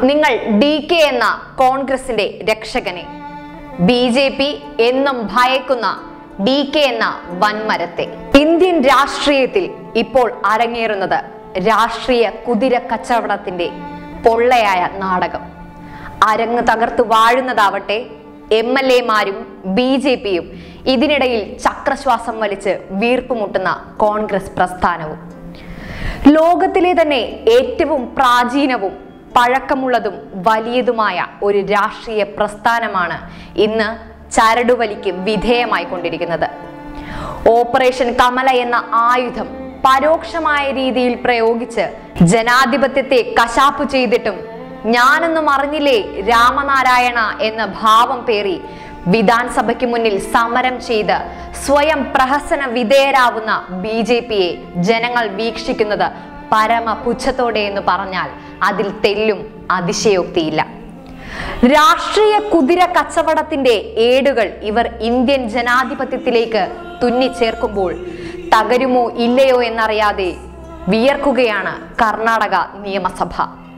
നിങ്ങൾ D K എന്ന കോൺഗ്രസിന്റെ രക്ഷകനെ ബി ജെ പി എന്നും ഭയക്കുന്ന ഡി കെ എന്ന വൻമരത്തെ ഇന്ത്യൻ രാഷ്ട്രീയത്തിൽ ഇപ്പോൾ അരങ്ങേറുന്നത് രാഷ്ട്രീയ കുതിര കച്ചവടത്തിന്റെ പൊള്ളയായ നാടകം അരങ്ങ് തകർത്ത് വാഴുന്നതാവട്ടെ എം എൽ എമാരും ബി ജെ പിയും ഇതിനിടയിൽ ചക്രശ്വാസം വലിച്ച് വീർപ്പുമുട്ടുന്ന കോൺഗ്രസ് പ്രസ്ഥാനവും ലോകത്തിലെ തന്നെ ഏറ്റവും പ്രാചീനവും പഴക്കമുള്ളതും വലിയതുമായ ഒരു രാഷ്ട്രീയ പ്രസ്ഥാനമാണ് ഇന്ന് ചരടുവലിക്ക് വിധേയമായി കൊണ്ടിരിക്കുന്നത് ഓപ്പറേഷൻ കമല എന്ന ആയുധം പരോക്ഷമായ രീതിയിൽ പ്രയോഗിച്ച് ജനാധിപത്യത്തെ കശാപ്പു ചെയ്തിട്ടും ഞാനൊന്നും അറിഞ്ഞില്ലേ രാമനാരായണ എന്ന ഭാവം പേറി വിധാൻസഭയ്ക്ക് മുന്നിൽ സമരം ചെയ്ത് സ്വയം പ്രഹസന വിധേയരാവുന്ന ബി ജെ പിയെ ജനങ്ങൾ വീക്ഷിക്കുന്നത് പരമ പുച്ഛത്തോടെ എന്ന് പറഞ്ഞാൽ അതിൽ തെല്ലും അതിശയോക്തിയില്ല രാഷ്ട്രീയ കുതിര കച്ചവടത്തിന്റെ ഏടുകൾ ഇവർ ഇന്ത്യൻ ജനാധിപത്യത്തിലേക്ക് തുന്നിച്ചേർക്കുമ്പോൾ തകരുമോ ഇല്ലയോ എന്നറിയാതെ വിയർക്കുകയാണ് കർണാടക നിയമസഭ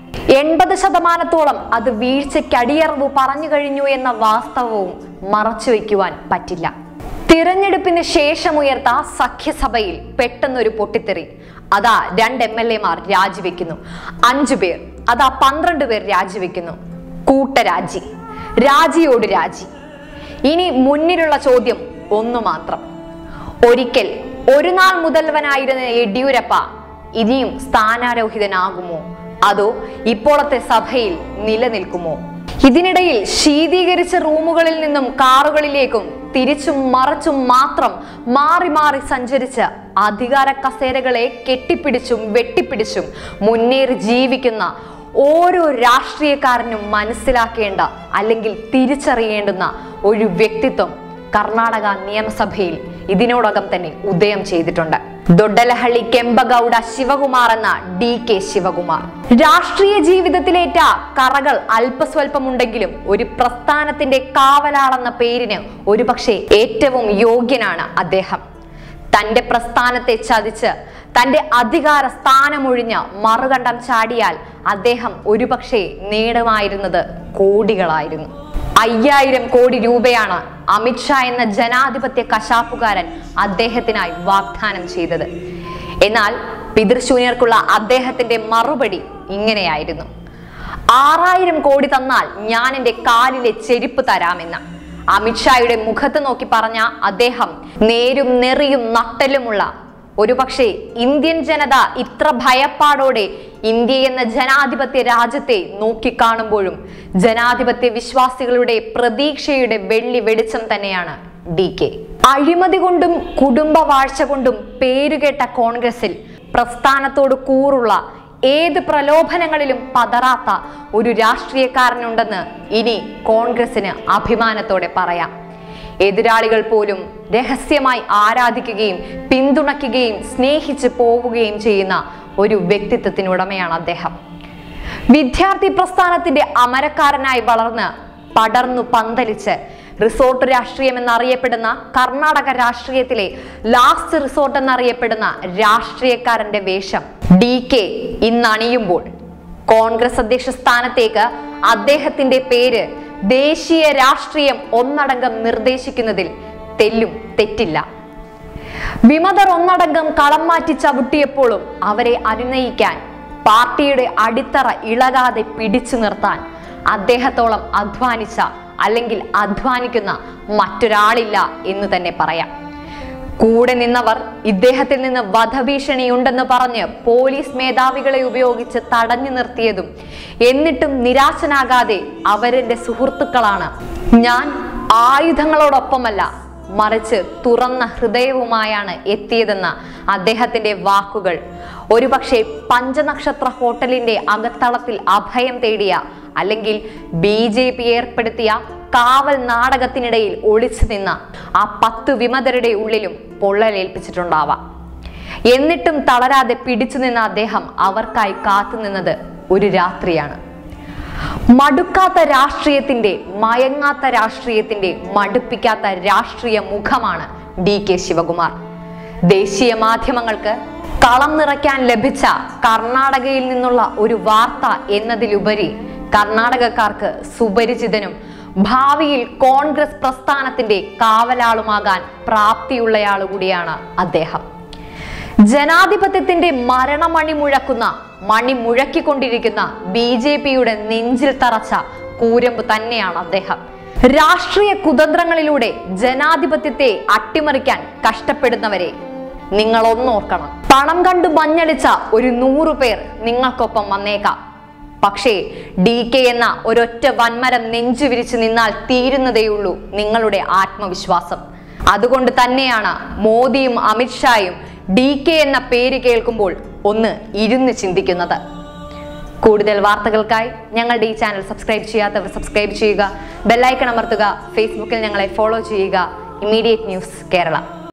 എൺപത് ശതമാനത്തോളം അത് വീഴ്ചയ്ക്കടിയറവ് പറഞ്ഞു കഴിഞ്ഞു എന്ന വാസ്തവവും മറച്ചുവെക്കുവാൻ പറ്റില്ല തിരഞ്ഞെടുപ്പിന് ശേഷമുയർത്ത സഖ്യസഭയിൽ പെട്ടെന്നൊരു പൊട്ടിത്തെറി അതാ രണ്ട് എം എൽ എമാർ രാജിവെക്കുന്നു അഞ്ചു പേർ അതാ പന്ത്രണ്ട് പേർ രാജിവെക്കുന്നു കൂട്ടരാജി രാജിയോട് രാജി ഇനി മുന്നിലുള്ള ചോദ്യം ഒന്നു മാത്രം ഒരിക്കൽ ഒരു നാൾ മുതൽവനായിരുന്ന യെഡ്യൂരപ്പ ഇനിയും സ്ഥാനാരോഹിതനാകുമോ അതോ ഇപ്പോഴത്തെ സഭയിൽ നിലനിൽക്കുമോ ഇതിനിടയിൽ ശീതീകരിച്ച റൂമുകളിൽ നിന്നും കാറുകളിലേക്കും തിരിച്ചും മറച്ചും മാത്രം മാറി മാറി സഞ്ചരിച്ച് അധികാര കസേരകളെ കെട്ടിപ്പിടിച്ചും വെട്ടിപ്പിടിച്ചും മുന്നേറി ജീവിക്കുന്ന ഓരോ രാഷ്ട്രീയക്കാരനും മനസ്സിലാക്കേണ്ട അല്ലെങ്കിൽ തിരിച്ചറിയേണ്ടുന്ന ഒരു വ്യക്തിത്വം കർണാടക നിയമസഭയിൽ ഇതിനോടകം തന്നെ ഉദയം ചെയ്തിട്ടുണ്ട് ദൊഡ്ഡലഹള്ളി കെമ്പഗൌഡ ശിവകുമാർ എന്ന ഡി കെ ശിവകുമാർ രാഷ്ട്രീയ ജീവിതത്തിലേറ്റ കറകൾ അല്പസ്വല്പമുണ്ടെങ്കിലും ഒരു പ്രസ്ഥാനത്തിന്റെ കാവലാളെന്ന പേരിന് ഒരുപക്ഷെ ഏറ്റവും യോഗ്യനാണ് അദ്ദേഹം തന്റെ പ്രസ്ഥാനത്തെ ചതിച്ച് തന്റെ അധികാര സ്ഥാനമൊഴിഞ്ഞ് മറുകണ്ഠം ചാടിയാൽ അദ്ദേഹം ഒരുപക്ഷെ നേടുമായിരുന്നത് കോടികളായിരുന്നു അയ്യായിരം കോടി രൂപയാണ് അമിത്ഷാ എന്ന ജനാധിപത്യ കശാപ്പുകാരൻ അദ്ദേഹത്തിനായി വാഗ്ദാനം ചെയ്തത് എന്നാൽ പിതൃശൂന്യർക്കുള്ള അദ്ദേഹത്തിന്റെ മറുപടി ഇങ്ങനെയായിരുന്നു ആറായിരം കോടി തന്നാൽ ഞാൻ എൻ്റെ കാലിലെ ചെരുപ്പ് തരാമെന്ന് അമിത്ഷായുടെ മുഖത്ത് നോക്കി പറഞ്ഞ അദ്ദേഹം നേരും നെറിയും നട്ടലുമുള്ള ഒരുപക്ഷെ ഇന്ത്യൻ ജനത ഇത്ര ഭയപ്പാടോടെ ഇന്ത്യ എന്ന ജനാധിപത്യ രാജ്യത്തെ നോക്കിക്കാണുമ്പോഴും ജനാധിപത്യ വിശ്വാസികളുടെ പ്രതീക്ഷയുടെ വെള്ളി വെളിച്ചം തന്നെയാണ് ഡി കെ അഴിമതി കൊണ്ടും കുടുംബ വാഴ്ച കൊണ്ടും പേരുകേട്ട കോൺഗ്രസിൽ പ്രസ്ഥാനത്തോട് കൂറുള്ള ഏത് പ്രലോഭനങ്ങളിലും പതറാത്ത ഒരു രാഷ്ട്രീയക്കാരനുണ്ടെന്ന് ഇനി കോൺഗ്രസിന് അഭിമാനത്തോടെ പറയാം എതിരാളികൾ പോലും രഹസ്യമായി ആരാധിക്കുകയും പിന്തുണയ്ക്കുകയും സ്നേഹിച്ച് പോവുകയും ചെയ്യുന്ന ഒരു വ്യക്തിത്വത്തിനുടമയാണ് അദ്ദേഹം വിദ്യാർത്ഥി പ്രസ്ഥാനത്തിന്റെ അമരക്കാരനായി വളർന്ന് പടർന്നു പന്തലിച്ച് റിസോർട്ട് രാഷ്ട്രീയം എന്നറിയപ്പെടുന്ന കർണാടക രാഷ്ട്രീയത്തിലെ ലാസ്റ്റ് റിസോർട്ട് എന്നറിയപ്പെടുന്ന രാഷ്ട്രീയക്കാരന്റെ വേഷം ഡി കെ ഇന്നണിയുമ്പോൾ കോൺഗ്രസ് അധ്യക്ഷ സ്ഥാനത്തേക്ക് അദ്ദേഹത്തിന്റെ പേര് ദേശീയ രാഷ്ട്രീയം ഒന്നടങ്കം നിർദ്ദേശിക്കുന്നതിൽ തെല്ലും തെറ്റില്ല വിമതർ ഒന്നടങ്കം കളം മാറ്റി ചവിട്ടിയപ്പോഴും അവരെ അനുനയിക്കാൻ പാർട്ടിയുടെ അടിത്തറ ഇളകാതെ പിടിച്ചു നിർത്താൻ അദ്ദേഹത്തോളം അധ്വാനിച്ച അല്ലെങ്കിൽ അധ്വാനിക്കുന്ന മറ്റൊരാളില്ല എന്ന് തന്നെ പറയാം കൂടെ നിന്നവർ ഇദ്ദേഹത്തിൽ നിന്ന് വധഭീഷണിയുണ്ടെന്ന് പറഞ്ഞ് പോലീസ് മേധാവികളെ ഉപയോഗിച്ച് തടഞ്ഞു നിർത്തിയതും എന്നിട്ടും നിരാശനാകാതെ അവരുടെ സുഹൃത്തുക്കളാണ് ഞാൻ ആയുധങ്ങളോടൊപ്പമല്ല മറിച്ച് തുറന്ന ഹൃദയവുമായാണ് എത്തിയതെന്ന അദ്ദേഹത്തിന്റെ വാക്കുകൾ ഒരുപക്ഷെ പഞ്ചനക്ഷത്ര ഹോട്ടലിന്റെ അകത്തളത്തിൽ അഭയം തേടിയ അല്ലെങ്കിൽ ബി ജെ പി ഏർപ്പെടുത്തിയ കാവൽ നാടകത്തിനിടയിൽ ഒളിച്ചു നിന്ന ആ പത്ത് വിമതരുടെ ഉള്ളിലും പൊള്ളലേൽപ്പിച്ചിട്ടുണ്ടാവാം എന്നിട്ടും തളരാതെ പിടിച്ചു നിന്ന അദ്ദേഹം അവർക്കായി കാത്തുനിന്നത് ഒരു രാത്രിയാണ് മടുക്കാത്ത രാഷ്ട്രീയത്തിന്റെ മയങ്ങാത്ത രാഷ്ട്രീയത്തിന്റെ മടുപ്പിക്കാത്ത രാഷ്ട്രീയ മുഖമാണ് ഡി കെ ശിവകുമാർ ദേശീയ മാധ്യമങ്ങൾക്ക് കളം നിറയ്ക്കാൻ ലഭിച്ച കർണാടകയിൽ നിന്നുള്ള ഒരു വാർത്ത എന്നതിലുപരി കർണാടകക്കാർക്ക് സുപരിചിതനും ഭാവിയിൽ കോൺഗ്രസ് പ്രസ്ഥാനത്തിന്റെ കാവലാളുമാകാൻ പ്രാപ്തിയുള്ളയാളു കൂടിയാണ് അദ്ദേഹം ജനാധിപത്യത്തിന്റെ മരണമണി മുഴക്കുന്ന മണി മുഴക്കിക്കൊണ്ടിരിക്കുന്ന ബി ജെ പിയുടെ നെഞ്ചിൽ തറച്ച കൂരമ്പ് തന്നെയാണ് അദ്ദേഹം രാഷ്ട്രീയ കുതന്ത്രങ്ങളിലൂടെ ജനാധിപത്യത്തെ അട്ടിമറിക്കാൻ കഷ്ടപ്പെടുന്നവരെ നിങ്ങൾ ഒന്നോർക്കണം പണം കണ്ടു മഞ്ഞളിച്ച ഒരു നൂറു പേർ നിങ്ങൾക്കൊപ്പം വന്നേക്കാം പക്ഷേ ഡി കെ എന്ന ഒരൊറ്റ വൻമരം നെഞ്ചു വിരിച്ചു നിന്നാൽ തീരുന്നതേയുള്ളൂ നിങ്ങളുടെ ആത്മവിശ്വാസം അതുകൊണ്ട് തന്നെയാണ് മോദിയും അമിത്ഷായും ഡി കെ എന്ന പേര് കേൾക്കുമ്പോൾ ഒന്ന് ഇരുന്ന് ചിന്തിക്കുന്നത് കൂടുതൽ വാർത്തകൾക്കായി ഞങ്ങളുടെ ഈ ചാനൽ സബ്സ്ക്രൈബ് ചെയ്യാത്തവർ സബ്സ്ക്രൈബ് ചെയ്യുക ബെല്ലൈക്കൺ അമർത്തുക ഫേസ്ബുക്കിൽ ഞങ്ങളെ ഫോളോ ചെയ്യുക ഇമ്മീഡിയറ്റ് ന്യൂസ് കേരള